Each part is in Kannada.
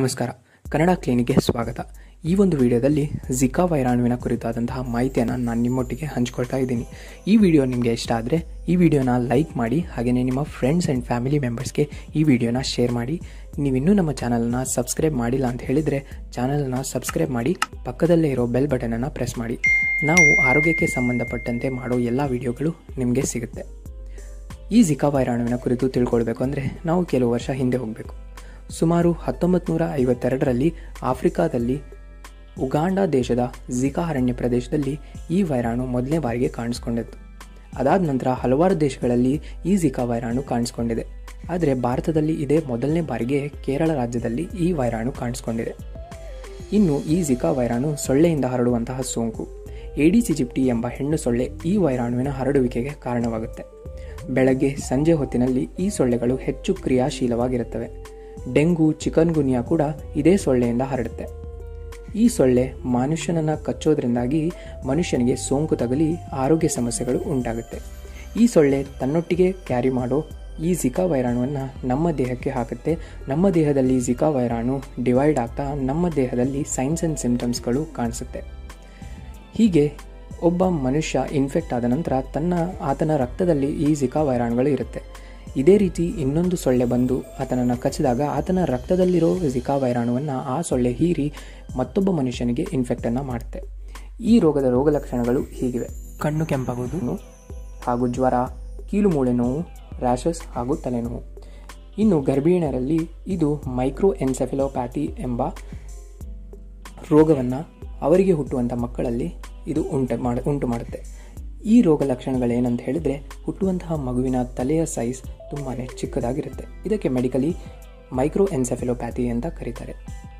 ನಮಸ್ಕಾರ ಕನ್ನಡ ಕ್ಲಿನಿಕ್ಗೆ ಸ್ವಾಗತ ಈ ಒಂದು ವಿಡಿಯೋದಲ್ಲಿ ಜಿಕಾ ವೈರಾಣುವಿನ ಕುರಿತಾದಂತಹ ಮಾಹಿತಿಯನ್ನು ನಾನು ನಿಮ್ಮೊಟ್ಟಿಗೆ ಹಂಚ್ಕೊಳ್ತಾ ಇದ್ದೀನಿ ಈ ವಿಡಿಯೋ ನಿಮಗೆ ಇಷ್ಟ ಆದರೆ ಈ ವಿಡಿಯೋನ ಲೈಕ್ ಮಾಡಿ ಹಾಗೆಯೇ ನಿಮ್ಮ ಫ್ರೆಂಡ್ಸ್ ಆ್ಯಂಡ್ ಫ್ಯಾಮಿಲಿ ಮೆಂಬರ್ಸ್ಗೆ ಈ ವಿಡಿಯೋನ ಶೇರ್ ಮಾಡಿ ನೀವಿನ್ನೂ ನಮ್ಮ ಚಾನಲನ್ನು ಸಬ್ಸ್ಕ್ರೈಬ್ ಮಾಡಿಲ್ಲ ಅಂತ ಹೇಳಿದರೆ ಚಾನಲನ್ನು ಸಬ್ಸ್ಕ್ರೈಬ್ ಮಾಡಿ ಪಕ್ಕದಲ್ಲೇ ಇರೋ ಬೆಲ್ ಬಟನನ್ನು ಪ್ರೆಸ್ ಮಾಡಿ ನಾವು ಆರೋಗ್ಯಕ್ಕೆ ಸಂಬಂಧಪಟ್ಟಂತೆ ಮಾಡೋ ಎಲ್ಲ ವಿಡಿಯೋಗಳು ನಿಮಗೆ ಸಿಗುತ್ತೆ ಈ ಜಿಕಾ ವೈರಾಣುವಿನ ಕುರಿತು ತಿಳ್ಕೊಳ್ಬೇಕು ಅಂದರೆ ನಾವು ಕೆಲವು ವರ್ಷ ಹಿಂದೆ ಹೋಗಬೇಕು ಸುಮಾರು ಹತ್ತೊಂಬತ್ತು ನೂರ ಐವತ್ತೆರಡರಲ್ಲಿ ಆಫ್ರಿಕಾದಲ್ಲಿ ಉಗಾಂಡ ದೇಶದ ಜಿಕಾ ಅರಣ್ಯ ಪ್ರದೇಶದಲ್ಲಿ ಈ ವೈರಾಣು ಮೊದಲನೇ ಬಾರಿಗೆ ಕಾಣಿಸ್ಕೊಂಡಿತ್ತು ಅದಾದ ನಂತರ ಹಲವಾರು ದೇಶಗಳಲ್ಲಿ ಈ ಜಿಕಾ ವೈರಾಣು ಕಾಣಿಸ್ಕೊಂಡಿದೆ ಆದರೆ ಭಾರತದಲ್ಲಿ ಇದೇ ಮೊದಲನೇ ಬಾರಿಗೆ ಕೇರಳ ರಾಜ್ಯದಲ್ಲಿ ಈ ವೈರಾಣು ಕಾಣಿಸ್ಕೊಂಡಿದೆ ಇನ್ನು ಈ ಜಿಕಾ ವೈರಾಣು ಸೊಳ್ಳೆಯಿಂದ ಹರಡುವಂತಹ ಸೋಂಕು ಏಡಿಸ್ ಇಜಿಪ್ಟಿ ಎಂಬ ಹೆಣ್ಣು ಸೊಳ್ಳೆ ಈ ವೈರಾಣುವಿನ ಹರಡುವಿಕೆಗೆ ಕಾರಣವಾಗುತ್ತೆ ಬೆಳಗ್ಗೆ ಸಂಜೆ ಹೊತ್ತಿನಲ್ಲಿ ಈ ಸೊಳ್ಳೆಗಳು ಹೆಚ್ಚು ಕ್ರಿಯಾಶೀಲವಾಗಿರುತ್ತವೆ ಡೆಂಗು ಚಿಕನ್ ಗುನಿಯಾ ಕೂಡ ಇದೇ ಸೊಳ್ಳೆಯಿಂದ ಹರಡುತ್ತೆ ಈ ಸೊಳ್ಳೆ ಮನುಷ್ಯನನ್ನು ಕಚ್ಚೋದ್ರಿಂದಾಗಿ ಮನುಷ್ಯನಿಗೆ ಸೋಂಕು ತಗಲಿ ಆರೋಗ್ಯ ಸಮಸ್ಯೆಗಳು ಉಂಟಾಗುತ್ತೆ ಈ ಸೊಳ್ಳೆ ತನ್ನೊಟ್ಟಿಗೆ ಕ್ಯಾರಿ ಮಾಡೋ ಈ ಜಿಕಾ ವೈರಾಣುವನ್ನು ನಮ್ಮ ದೇಹಕ್ಕೆ ಹಾಕುತ್ತೆ ನಮ್ಮ ದೇಹದಲ್ಲಿ ಜಿಕಾ ವೈರಾಣು ಡಿವೈಡ್ ಆಗ್ತಾ ನಮ್ಮ ದೇಹದಲ್ಲಿ ಸೈನ್ಸ್ ಆ್ಯಂಡ್ ಸಿಂಪ್ಟಮ್ಸ್ಗಳು ಕಾಣಿಸುತ್ತೆ ಹೀಗೆ ಒಬ್ಬ ಮನುಷ್ಯ ಇನ್ಫೆಕ್ಟ್ ಆದ ನಂತರ ತನ್ನ ಆತನ ರಕ್ತದಲ್ಲಿ ಈ ಜಿಕಾ ವೈರಾಣುಗಳು ಇರುತ್ತೆ ಇದೇ ರೀತಿ ಇನ್ನೊಂದು ಸೊಳ್ಳೆ ಬಂದು ಆತನನ್ನು ಕಚ್ಚಿದಾಗ ಆತನ ರಕ್ತದಲ್ಲಿರೋ ಜಿಕಾ ವೈರಾಣುವನ್ನು ಆ ಸೊಳ್ಳೆ ಹೀರಿ ಮತ್ತೊಬ್ಬ ಮನುಷ್ಯನಿಗೆ ಇನ್ಫೆಕ್ಟನ್ನು ಮಾಡುತ್ತೆ ಈ ರೋಗದ ರೋಗ ಲಕ್ಷಣಗಳು ಹೀಗಿವೆ ಕಣ್ಣು ಕೆಂಪಾಗೋದು ಹಾಗೂ ಜ್ವರ ಕೀಲು ಮೂಳೆ ನೋವು ರ್ಯಾಷಸ್ ಹಾಗೂ ತಲೆನೋವು ಇನ್ನು ಗರ್ಭಿಣಿಯರಲ್ಲಿ ಇದು ಮೈಕ್ರೋ ಎನ್ಸೆಫಿಲೋಪ್ಯಾಥಿ ಎಂಬ ರೋಗವನ್ನು ಅವರಿಗೆ ಹುಟ್ಟುವಂಥ ಮಕ್ಕಳಲ್ಲಿ ಇದು ಉಂಟು ಮಾಡ ಉಂಟು ಮಾಡುತ್ತೆ ಈ ರೋಗ ಲಕ್ಷಣಗಳೇನಂತ ಹೇಳಿದರೆ ಹುಟ್ಟುವಂತಹ ಮಗುವಿನ ತಲೆಯ ಸೈಜ್ ತುಂಬಾ ಚಿಕ್ಕದಾಗಿರುತ್ತೆ ಇದಕ್ಕೆ ಮೆಡಿಕಲಿ ಮೈಕ್ರೋ ಎನ್ಸೆಫಿಲೋಪ್ಯಾಥಿ ಅಂತ ಕರೀತಾರೆ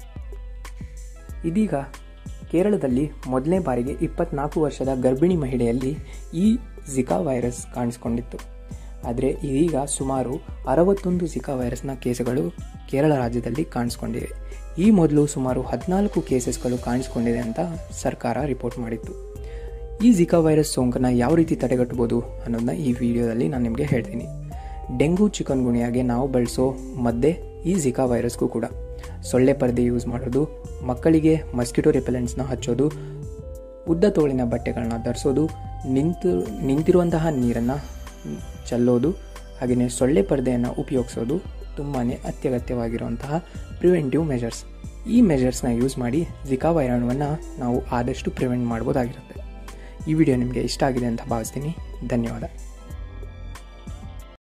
ಇದೀಗ ಕೇರಳದಲ್ಲಿ ಮೊದಲನೇ ಬಾರಿಗೆ ಇಪ್ಪತ್ನಾಲ್ಕು ವರ್ಷದ ಗರ್ಭಿಣಿ ಮಹಿಳೆಯಲ್ಲಿ ಈ ಜಿಕಾ ವೈರಸ್ ಕಾಣಿಸಿಕೊಂಡಿತ್ತು ಆದರೆ ಇದೀಗ ಸುಮಾರು ಅರವತ್ತೊಂದು ಜಿಕಾ ವೈರಸ್ನ ಕೇಸುಗಳು ಕೇರಳ ರಾಜ್ಯದಲ್ಲಿ ಕಾಣಿಸ್ಕೊಂಡಿವೆ ಈ ಮೊದಲು ಸುಮಾರು ಹದಿನಾಲ್ಕು ಕೇಸಸ್ಗಳು ಕಾಣಿಸ್ಕೊಂಡಿದೆ ಅಂತ ಸರ್ಕಾರ ರಿಪೋರ್ಟ್ ಮಾಡಿತ್ತು ಈ ಜಿಕಾ ವೈರಸ್ ಸೋಂಕನ್ನು ಯಾವ ರೀತಿ ತಡೆಗಟ್ಟಬೋದು ಅನ್ನೋದನ್ನ ಈ ವಿಡಿಯೋದಲ್ಲಿ ನಾನು ನಿಮಗೆ ಹೇಳ್ತೀನಿ ಡೆಂಗು ಚಿಕನ್ ಗುಣಿಯಾಗೆ ನಾವು ಬಳಸೋ ಮದ್ದೆ ಈ ಜಿಕಾ ವೈರಸ್ಗೂ ಕೂಡ ಸೊಳ್ಳೆ ಪರದೆ ಯೂಸ್ ಮಾಡೋದು ಮಕ್ಕಳಿಗೆ ಮಸ್ಕಿಟೋ ರಿಪೆಲೆಂಟ್ಸ್ನ ಹಚ್ಚೋದು ಉದ್ದ ತೋಳಿನ ಬಟ್ಟೆಗಳನ್ನ ಧರಿಸೋದು ನಿಂತು ನಿಂತಿರುವಂತಹ ನೀರನ್ನು ಚೆಲ್ಲೋದು ಹಾಗೆಯೇ ಸೊಳ್ಳೆ ಪರದೆಯನ್ನು ಉಪಯೋಗಿಸೋದು ತುಂಬಾ ಅತ್ಯಗತ್ಯವಾಗಿರುವಂತಹ ಪ್ರಿವೆಂಟಿವ್ ಮೆಜರ್ಸ್ ಈ ಮೆಜರ್ಸ್ನ ಯೂಸ್ ಮಾಡಿ ಜಿಕಾ ವೈರಾಣುವನ್ನು ನಾವು ಆದಷ್ಟು ಪ್ರಿವೆಂಟ್ ಮಾಡ್ಬೋದಾಗಿರುತ್ತೆ ಈ ವಿಡಿಯೋ ನಿಮಗೆ ಇಷ್ಟ ಆಗಿದೆ ಅಂತ ಭಾವಿಸ್ತೀನಿ ಧನ್ಯವಾದ